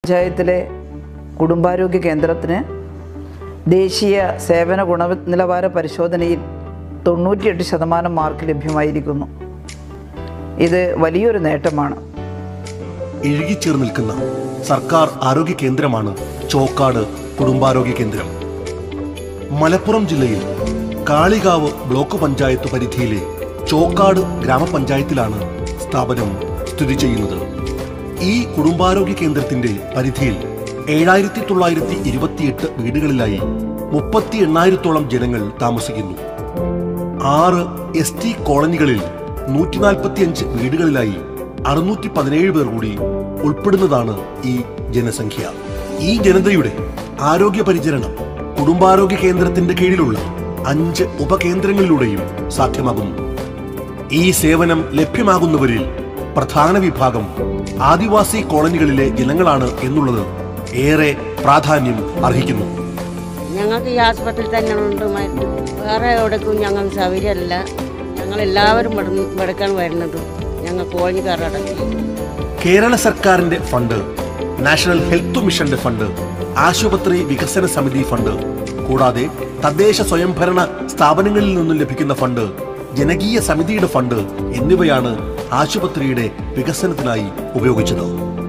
പഞ്ചായത്തിലെ കുടുംബാരോഗ്യ കേന്ദ്രത്തിന് ദേശീയ സേവന ഗുണനിലവാര പരിശോധനയിൽ തൊണ്ണൂറ്റിയെട്ട് ശതമാനം മാർക്ക് ലഭ്യമായിരിക്കുന്നു ഇത് വലിയൊരു നേട്ടമാണ് ഇഴുകിച്ചേർന്ന് നിൽക്കുന്ന സർക്കാർ ആരോഗ്യ കേന്ദ്രമാണ് ചോക്കാട് കുടുംബാരോഗ്യ കേന്ദ്രം മലപ്പുറം ജില്ലയിൽ കാളികാവ് ബ്ലോക്ക് പഞ്ചായത്ത് പരിധിയിലെ ചോക്കാട് ഗ്രാമപഞ്ചായത്തിലാണ് സ്ഥാപനം സ്ഥിതി ചെയ്യുന്നത് ഈ കുടുംബാരോഗ്യ കേന്ദ്രത്തിന്റെ പരിധിയിൽ ഏഴായിരത്തി തൊള്ളായിരത്തി ഇരുപത്തിയെട്ട് വീടുകളിലായി മുപ്പത്തി എണ്ണായിരത്തോളം ജനങ്ങൾ താമസിക്കുന്നു ആറ് എസ് ടി കോളനികളിൽ നൂറ്റി നാൽപ്പത്തിയഞ്ച് വീടുകളിലായി അറുന്നൂറ്റി പതിനേഴ് പേർ കൂടി ഉൾപ്പെടുന്നതാണ് ഈ ജനസംഖ്യ ഈ ജനതയുടെ ആരോഗ്യ പരിചരണം കുടുംബാരോഗ്യ കേന്ദ്രത്തിന്റെ കീഴിലുള്ള അഞ്ച് ഉപകേന്ദ്രങ്ങളിലൂടെയും സാധ്യമാകുന്നു ഈ സേവനം ലഭ്യമാകുന്നവരിൽ പ്രധാന വിഭാഗം ആദിവാസി കോളനികളിലെ ജനങ്ങളാണ് എന്നുള്ളത് ഏറെ പ്രാധാന്യം അർഹിക്കുന്നു ഞങ്ങൾക്ക് ഈ ആസ്പത്രിയിൽ തന്നെ ഉണ്ട് മറ്റ് വേറെ എവിടേക്കും ഞങ്ങൾക്ക് സൗകര്യമല്ല ഞങ്ങൾ എല്ലാവരും ഇവിടേക്കാണ് വരുന്നത് ഞങ്ങൾ കോഴിക്കാരടക്കി കേരള സർക്കാരിന്റെ ഫണ്ട് നാഷണൽ ഹെൽത്ത് മിഷന്റെ ഫണ്ട് ആശുപത്രി വികസന സമിതി ഫണ്ട് കൂടാതെ തദ്ദേശ സ്വയംഭരണ സ്ഥാപനങ്ങളിൽ നിന്നും ലഭിക്കുന്ന ഫണ്ട് ജനകീയ സമിതിയുടെ ഫണ്ട് എന്നിവയാണ് ആശുപത്രിയുടെ വികസനത്തിനായി ഉപയോഗിച്ചത്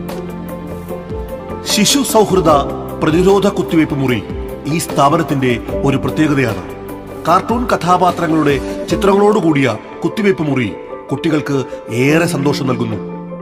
ശിശു സൗഹൃദ പ്രതിരോധ കുത്തിവയ്പ് മുറി ഈ സ്ഥാപനത്തിന്റെ ഒരു പ്രത്യേകതയാണ് കാർട്ടൂൺ കഥാപാത്രങ്ങളുടെ ചിത്രങ്ങളോടുകൂടിയ കുത്തിവയ്പ് മുറി കുട്ടികൾക്ക് ഏറെ സന്തോഷം നൽകുന്നു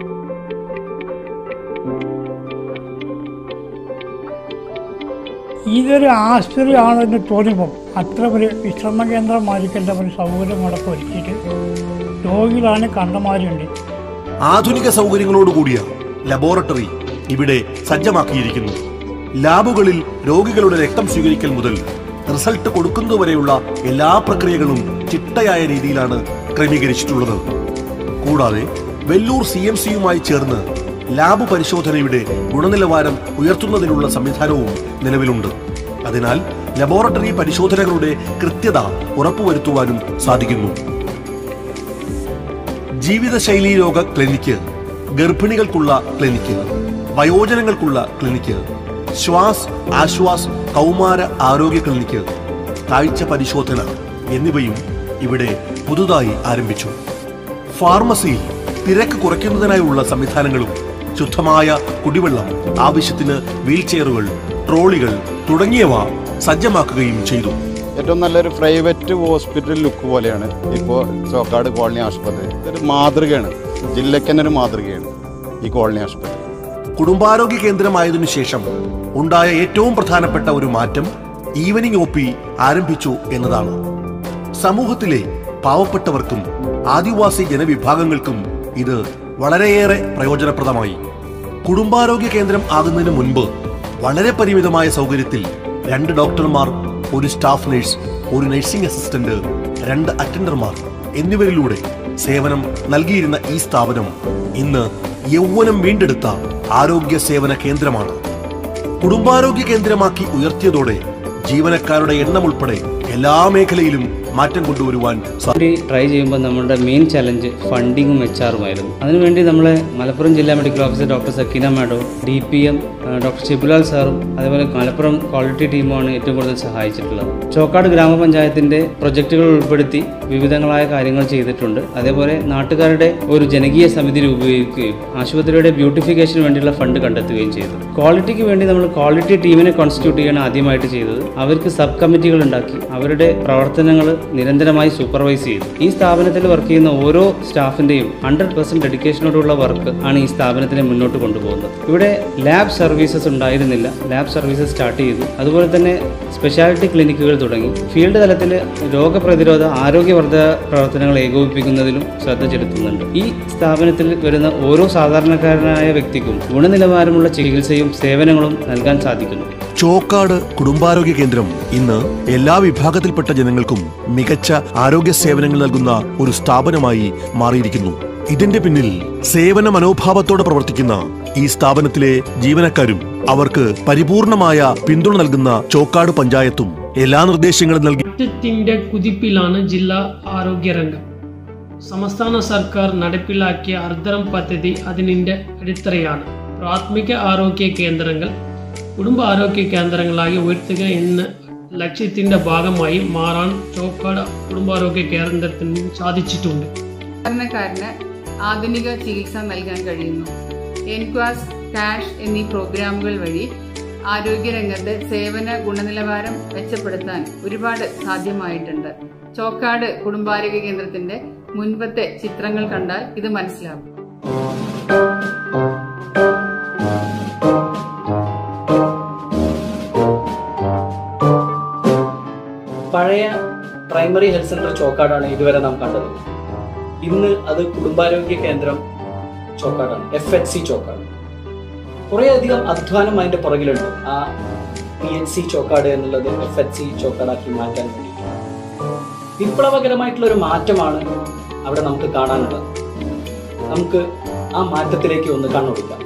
ഇതൊരു ആശുപത്രി ആണെന്ന് തോന്നിപ്പോൾ അത്ര ഒരു വിശ്രമ കേന്ദ്രമായിരിക്കേണ്ട ഒരു സൗകര്യം അവിടെ ഒരുക്കിയിട്ട് രോഗികളാണ് കണ്ടമാരുണ്ട് ആധുനിക സൗകര്യങ്ങളോടുകൂടിയ ലബോറട്ടറി ഇവിടെ സജ്ജമാക്കിയിരിക്കുന്നു ലാബുകളിൽ രോഗികളുടെ രക്തം സ്വീകരിക്കൽ മുതൽ റിസൾട്ട് കൊടുക്കുന്നതുവരെയുള്ള എല്ലാ പ്രക്രിയകളും ചിട്ടയായ രീതിയിലാണ് ക്രമീകരിച്ചിട്ടുള്ളത് കൂടാതെ വെല്ലൂർ സി എം സിയുമായി ചേർന്ന് ലാബ് പരിശോധനയുടെ ഗുണനിലവാരം ഉയർത്തുന്നതിനുള്ള സംവിധാനവും നിലവിലുണ്ട് അതിനാൽ ലബോറട്ടറി പരിശോധനകളുടെ കൃത്യത ഉറപ്പുവരുത്തുവാനും സാധിക്കുന്നു ജീവിതശൈലീ രോഗ ക്ലിനിക്ക് ഗർഭിണികൾക്കുള്ള ക്ലിനിക്ക് വയോജനങ്ങൾക്കുള്ള ക്ലിനിക്ക് ശ്വാസ് ആശ്വാസ് കൗമാര ആരോഗ്യ ക്ലിനിക്ക് കാഴ്ച പരിശോധന എന്നിവയും ഇവിടെ പുതുതായി ആരംഭിച്ചു ഫാർമസിയിൽ തിരക്ക് കുറയ്ക്കുന്നതിനായുള്ള സംവിധാനങ്ങളും ശുദ്ധമായ കുടിവെള്ളം ആവശ്യത്തിന് വീൽചെയറുകൾ ട്രോളികൾ തുടങ്ങിയവ സജ്ജമാക്കുകയും ചെയ്തു ഏറ്റവും നല്ലൊരു പ്രൈവറ്റ് ഹോസ്പിറ്റൽ ലുക്ക് പോലെയാണ് ഇപ്പോൾ ചോക്കാട് കോളനി ആശുപത്രി ഇതൊരു മാതൃകയാണ് ജില്ലയ്ക്ക് തന്നെ ഒരു മാതൃകയാണ് ഈ കോളനി ആശുപത്രി കുടുംബാരോഗ്യ കേന്ദ്രമായതിനു ശേഷം ഉണ്ടായ ഏറ്റവും പ്രധാനപ്പെട്ട ഒരു മാറ്റം ഈവനിംഗ് ഒ പി ആരംഭിച്ചു എന്നതാണ് സമൂഹത്തിലെ പാവപ്പെട്ടവർക്കും ആദിവാസി ജനവിഭാഗങ്ങൾക്കും ഇത് വളരെയേറെ പ്രയോജനപ്രദമായി കുടുംബാരോഗ്യ കേന്ദ്രം ആകുന്നതിന് മുൻപ് വളരെ പരിമിതമായ സൗകര്യത്തിൽ രണ്ട് ഡോക്ടർമാർ ഒരു സ്റ്റാഫ് നഴ്സ് ഒരു നഴ്സിംഗ് അസിസ്റ്റന്റ് രണ്ട് അറ്റൻഡർമാർ എന്നിവരിലൂടെ സേവനം നൽകിയിരുന്ന ഈ സ്ഥാപനം ഇന്ന് യൗവനം വീണ്ടെടുത്ത ആരോഗ്യ സേവന കേന്ദ്രമാണ് കുടുംബാരോഗ്യ കേന്ദ്രമാക്കി ഉയർത്തിയതോടെ ജീവനക്കാരുടെ എണ്ണം ഉൾപ്പെടെ എല്ലാ മേഖലയിലും മാറ്റം കൊണ്ടുവരുവാൻ സാധിക്കും വേണ്ടി ട്രൈ ചെയ്യുമ്പോൾ നമ്മുടെ മെയിൻ ചലഞ്ച് ഫണ്ടിങ്ങും എച്ച് ആറുമായിരുന്നു അതിനുവേണ്ടി നമ്മളെ മലപ്പുറം ജില്ലാ മെഡിക്കൽ ഓഫീസർ ഡോക്ടർ സക്കീന മാഡോ D P M doctor Shibulal സാറും അതേപോലെ മലപ്പുറം ക്വാളിറ്റി ടീമുമാണ് ഏറ്റവും കൂടുതൽ സഹായിച്ചിട്ടുള്ളത് ചോക്കാട് ഗ്രാമപഞ്ചായത്തിൻ്റെ പ്രൊജക്റ്റുകൾ ഉൾപ്പെടുത്തി വിവിധങ്ങളായ കാര്യങ്ങൾ ചെയ്തിട്ടുണ്ട് അതേപോലെ നാട്ടുകാരുടെ ഒരു ജനകീയ സമിതി രൂപീകരിക്കുകയും ആശുപത്രിയുടെ ബ്യൂട്ടിഫിക്കേഷന് വേണ്ടിയുള്ള ഫണ്ട് കണ്ടെത്തുകയും ചെയ്തു ക്വാളിറ്റിക്ക് വേണ്ടി നമ്മൾ ക്വാളിറ്റി ടീമിനെ കോൺസ്റ്റിറ്റ്യൂട്ട് ചെയ്യാണ് ആദ്യമായിട്ട് ചെയ്തത് അവർക്ക് സബ് കമ്മിറ്റികൾ ഉണ്ടാക്കി അവരുടെ പ്രവർത്തനങ്ങൾ നിരന്തരമായി സൂപ്പർവൈസ് ചെയ്തു ഈ സ്ഥാപനത്തിൽ വർക്ക് ചെയ്യുന്ന ഓരോ സ്റ്റാഫിന്റെയും ഹൺഡ്രഡ് പെർസെന്റ് ഡെഡിക്കേഷനോടുള്ള വർക്ക് ആണ് ഈ സ്ഥാപനത്തിനെ മുന്നോട്ട് കൊണ്ടുപോകുന്നത് ഇവിടെ ലാബ് സർവീസസ് ഉണ്ടായിരുന്നില്ല ലാബ് സർവീസസ് സ്റ്റാർട്ട് ചെയ്തു അതുപോലെ തന്നെ സ്പെഷ്യാലിറ്റി ക്ലിനിക്കുകൾ തുടങ്ങി ഫീൽഡ് തലത്തിൽ രോഗപ്രതിരോധ ആരോഗ്യവർദ്ധക പ്രവർത്തനങ്ങൾ ഏകോപിപ്പിക്കുന്നതിലും ശ്രദ്ധ ചെലുത്തുന്നുണ്ട് ഈ സ്ഥാപനത്തിൽ വരുന്ന ഓരോ സാധാരണക്കാരനായ വ്യക്തിക്കും ഗുണനിലവാരമുള്ള ചികിത്സയും സേവനങ്ങളും നൽകാൻ സാധിക്കുന്നു ചോക്കാട് കുടുംബാരോഗ്യ കേന്ദ്രം ഇന്ന് എല്ലാ വിഭാഗത്തിൽപ്പെട്ട ജനങ്ങൾക്കും മികച്ച ആരോഗ്യ സേവനങ്ങൾ നൽകുന്ന ഒരു സ്ഥാപനമായി മാറിയിരിക്കുന്നു ഇതിന്റെ പിന്നിൽ സേവന മനോഭാവത്തോടെ പ്രവർത്തിക്കുന്ന ഈ സ്ഥാപനത്തിലെ ജീവനക്കാരും അവർക്ക് പരിപൂർണമായ പിന്തുണ നൽകുന്ന ചോക്കാട് പഞ്ചായത്തും എല്ലാ നിർദ്ദേശങ്ങളും നൽകി മാറ്റത്തിന്റെ കുതിപ്പിലാണ് ജില്ലാ ആരോഗ്യരംഗം സംസ്ഥാന സർക്കാർ നടപ്പിലാക്കിയ അർദ്ധം പദ്ധതി അതിനിന്റെ അടിത്തറയാണ് പ്രാഥമിക ആരോഗ്യ കേന്ദ്രങ്ങൾ കുടുംബ ആരോഗ്യ കേന്ദ്രങ്ങളായി ഉയർത്തുക എന്ന ലക്ഷ്യത്തിന്റെ ഭാഗമായി മാറാൻ ചോക്കാട് കുടുംബാരോഗ്യ കേന്ദ്രത്തിന് സാധിച്ചിട്ടുണ്ട് സാധാരണക്കാരന് ആധുനിക ചികിത്സ നൽകാൻ കഴിയുന്നു എൻക്വാസ് കാഷ് എന്നീ പ്രോഗ്രാമുകൾ വഴി ആരോഗ്യരംഗത്ത് സേവന ഗുണനിലവാരം മെച്ചപ്പെടുത്താൻ ഒരുപാട് സാധ്യമായിട്ടുണ്ട് ചോക്കാട് കുടുംബാരോഗ്യ കേന്ദ്രത്തിന്റെ മുൻപത്തെ ചിത്രങ്ങൾ കണ്ടാൽ ഇത് മനസ്സിലാവും പഴയ പ്രൈമറി ഹെൽത്ത് സെന്റർ ചോക്കാടാണ് ഇതുവരെ നാം കണ്ടത് ഇന്ന് അത് കുടുംബാരോഗ്യ കേന്ദ്രം ചോക്കാടാണ് എഫ് എച്ച് സി ചോക്കാട് കുറേയധികം അധ്വാനം അതിന്റെ പുറകിലുണ്ട് ആ പി എച്ച് സി ചോക്കാട് എന്നുള്ളത് എഫ് എച്ച് സി ചോക്കാടാക്കി മാറ്റാൻ വേണ്ടി വിപ്ലവകരമായിട്ടുള്ള ഒരു മാറ്റമാണ് അവിടെ നമുക്ക് കാണാനുള്ളത് നമുക്ക് ആ മാറ്റത്തിലേക്ക് ഒന്ന് കണ്ണുകൊടുക്കാം